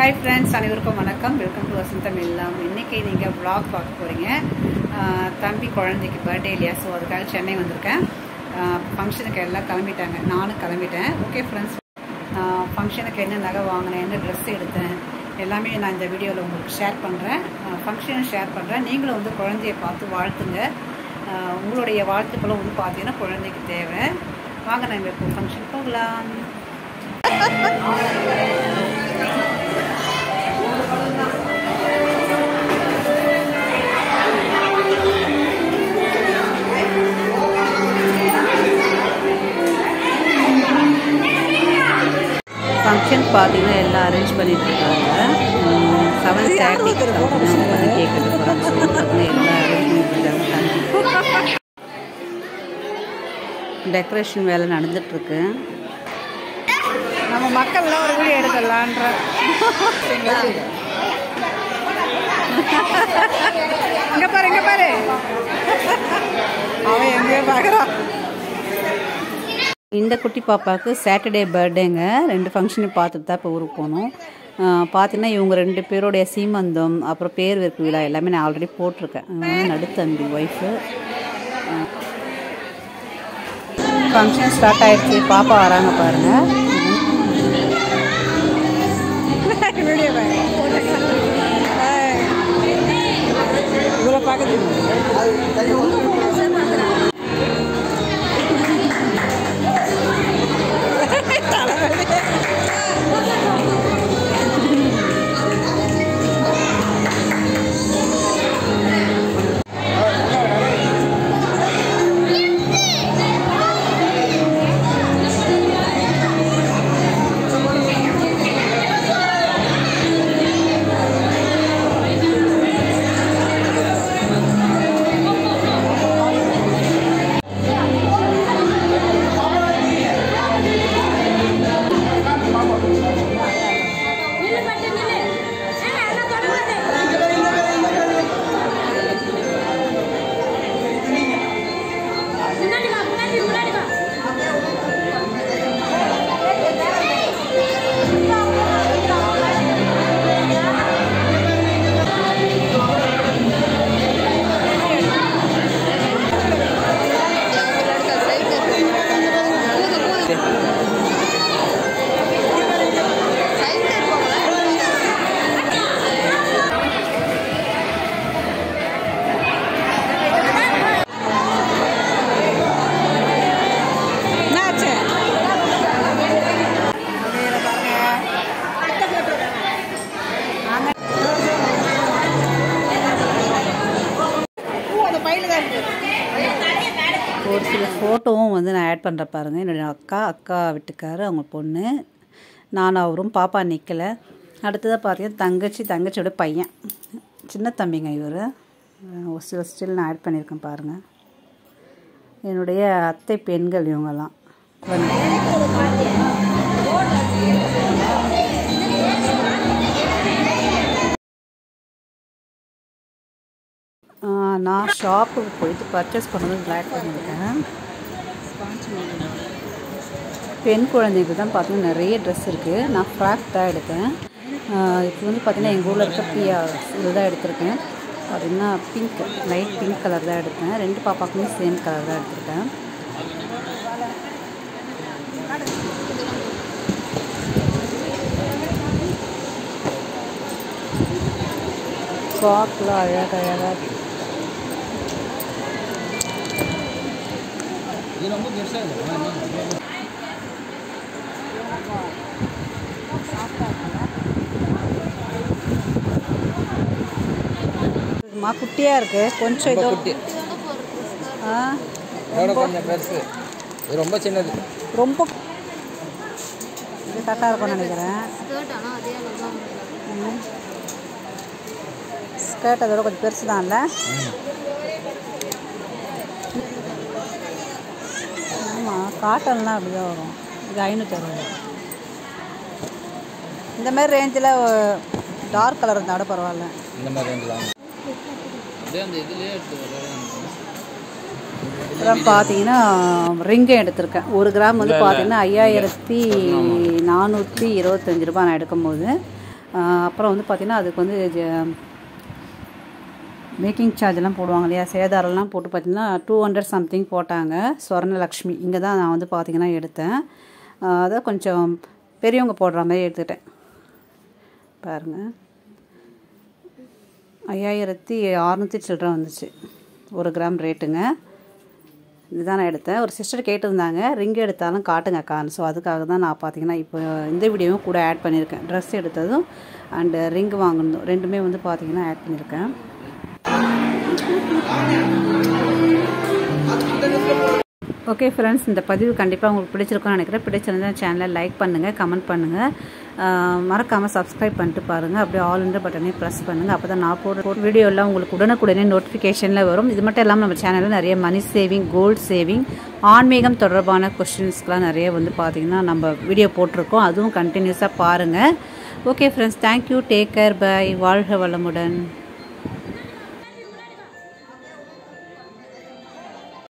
hi friends அனைவருக்கும் வணக்கம் welcome to வசந்தம் எல்லாம் இன்னைக்கு நீங்கள் vlog பார்க்க போகிறீங்க தம்பி குழந்தைக்கு பர்த்டே இல்லையா ஸோ அதுக்காக சென்னை வந்திருக்கேன் ஃபங்க்ஷனுக்கு எல்லாம் கிளம்பிட்டாங்க நானும் கிளம்பிட்டேன் ஓகே ஃப்ரெண்ட்ஸ் ஃபங்க்ஷனுக்கு என்ன நகை வாங்கினேன் என்ன ட்ரெஸ் எடுத்தேன் எல்லாமே நான் இந்த வீடியோவில் உங்களுக்கு ஷேர் பண்ணுறேன் ஃபங்க்ஷனை ஷேர் பண்ணுறேன் நீங்களும் வந்து குழந்தைய பார்த்து வாழ்த்துங்க ஆஹ் உங்களுடைய வாழ்த்துக்களும் வந்து பார்த்தீங்கன்னா குழந்தைக்கு தேவை வாங்க நாங்கள் இப்போ ஃபங்க்ஷன் போகலாம் ஃபங்க்ஷன் பார்த்தீங்கன்னா எல்லாம் அரேஞ்ச் பண்ணிட்டு இருக்காங்க செவன் தேர்ட்டிக்கு பார்த்தீங்கன்னா வந்து கேக் எடுக்க போகிறாங்க ஸோ பார்த்தீங்கன்னா எல்லாம் அரேஞ்ச் பண்ணிட்டு இருக்காங்க தம்பி டெக்கரேஷன் வேலை நடந்துட்டு இருக்கு நம்ம மக்கள்லாம் ஒரு வீடியோ எடுக்கலான்ற இங்க பாரு இங்க பாரு அவன் எங்கேயோ பார்க்குறான் இந்த குட்டி பாப்பாவுக்கு சாட்டர்டே பர்த்டேங்க ரெண்டு ஃபங்க்ஷனையும் பார்த்துட்டு தான் இப்போ ஊருக்கு போகணும் பார்த்தீங்கன்னா இவங்க ரெண்டு பேருடைய சீமந்தம் அப்புறம் பேர் வைப்பு விழா எல்லாமே நான் ஆல்ரெடி போட்டிருக்கேன் இவங்க வந்து நடுத்தம்பி ஒய்ஃபு ஃபங்க்ஷன் ஸ்டார்ட் ஆயிடுச்சு பாப்பா வராங்க பாருங்க இவ்வளோ பார்க்குது நில்லு பட்டு நில்லு ஏன்னா எல்லாம் தொடங்காது முன்னாடி வா முன்னாடி முன்னாடி வா என்னாச்சு ஒரு சில ஃபோட்டோவும் வந்து நான் ஆட் பண்ணுற பாருங்கள் என்னுடைய அக்கா அக்கா வீட்டுக்காரு அவங்க பொண்ணு நான் அவரும் பாப்பா நிற்கலை அடுத்ததாக பார்த்தீங்கன்னா தங்கச்சி தங்கச்சியோட பையன் சின்ன தம்பிங்க இவர் ஒரு சில ஸ்டில் நான் ஆட் பண்ணியிருக்கேன் பாருங்கள் என்னுடைய அத்தை பெண்கள் இவங்கெல்லாம் வந்து ஆ, நான் ஷாப்புக்கு போயிட்டு பர்ச்சேஸ் பண்ணது பிளாக் பண்ணியிருக்கேன் பெண் குழந்தைக்கு தான் பார்த்தீங்கன்னா நிறைய ட்ரெஸ் இருக்குது நான் ஃப்ராக் தான் எடுத்தேன் ஆ, இப்போ வந்து பார்த்தீங்கன்னா எங்கள் ஊரில் இருக்க பியா இது தான் எடுத்திருக்கேன் பார்த்தீங்கன்னா பிங்க் லைட் பிங்க் கலர் தான் எடுத்தேன் ரெண்டு பாப்பாக்குமே சேம் கலர் தான் எடுத்திருக்கேன் ஃப்ராக்லாம் அழகாக அழகாக இருக்கு மா குட்டியாக இருக்கு கொஞ்சம் இதோ ஆ இதோட கொஞ்சம் பெருசு இது ரொம்ப சின்னது ரொம்ப இது கரெக்டாக இருக்கும்னு நினைக்கிறேன் ஸ்கர்ட் அதோட கொஞ்சம் பெருசு தான்ல ஆமாம் காட்டன்லாம் அப்படி தான் வரும் இது ஐநூற்றி அறுபது இந்த மாதிரி ரேஞ்சில் டார்க் கலர் இருந்தால் கூட பரவாயில்ல இந்த மாதிரி ரேஞ்சலாம் அப்படியே அந்த இதுலேயே எடுத்து வரலாம் அப்புறம் பார்த்தீங்கன்னா ரிங்கும் எடுத்திருக்கேன் ஒரு கிராம் வந்து பார்த்தீங்கன்னா ஐயாயிரத்தி நானூற்றி இருபத்தஞ்சி ரூபாய் நான் எடுக்கும்போது ஆஹ் அப்புறம் வந்து பார்த்திங்கன்னா அதுக்கு வந்து ஜ- மேக்கிங் சார்ஜெல்லாம் போடுவாங்க இல்லையா சேதாரம்லாம் போட்டு பார்த்தீங்கன்னா டூ ஹண்ட்ரட் சம்திங் போட்டாங்க ஸ்வர்ணலக்ஷ்மி இங்கே தான் நான் வந்து பார்த்தீங்கன்னா எடுத்தேன் ஆஹ் அதை கொஞ்சம் பெரியவங்க போடுற மாதிரி எடுத்துக்கிட்டேன் பாருங்கள் ஐயாயிரத்தி அறநூற்றி சில்லற வந்துச்சு ஒரு கிராம் ரேட்டுங்க இதுதான் நான் எடுத்தேன் ஒரு சிஸ்டர் கேட்டிருந்தாங்க ரிங் எடுத்தாலும் காட்டுங்க அக்கான்னு ஸோ அதுக்காக தான் நான் பார்த்தீங்கன்னா இப்போ இந்த வீடியோவும் கூட ஆட் பண்ணியிருக்கேன் ட்ரெஸ் எடுத்ததும் அண்டு ரிங் வாங்கினதும் ரெண்டுமே வந்து பார்த்தீங்கன்னா ஆட் பண்ணியிருக்கேன் ஓகே ஃப்ரெண்ட்ஸ் இந்த பதிவு கண்டிப்பாக உங்களுக்கு பிடிச்சிருக்கும்னு நினைக்கிறேன் பிடிச்சிருந்தா சேனலை லைக் பண்ணுங்கள் கமெண்ட் பண்ணுங்கள் மறக்காமல் சப்ஸ்கிரைப் பண்ணிட்டு பாருங்கள் அப்படியே ஆல் இண்டர் பட்டனையும் ப்ரெஸ் பண்ணுங்கள் அப்போ தான் நான் போடுற வீடியோலாம் உங்களுக்கு உடனுக்குடனே நோட்டிஃபிகேஷனில் வரும் இது மட்டும் இல்லாமல் நம்ம சேனலில் நிறைய மணி சேவிங் கோல்டு சேவிங் ஆன்மீகம் தொடர்பான கொஷின்ஸ்க்கெலாம் நிறைய வந்து பார்த்திங்கன்னா நம்ம வீடியோ போட்டிருக்கோம் அதுவும் கண்டினியூஸாக பாருங்கள் okay friends thank you take care bye வாழ்க வளமுடன்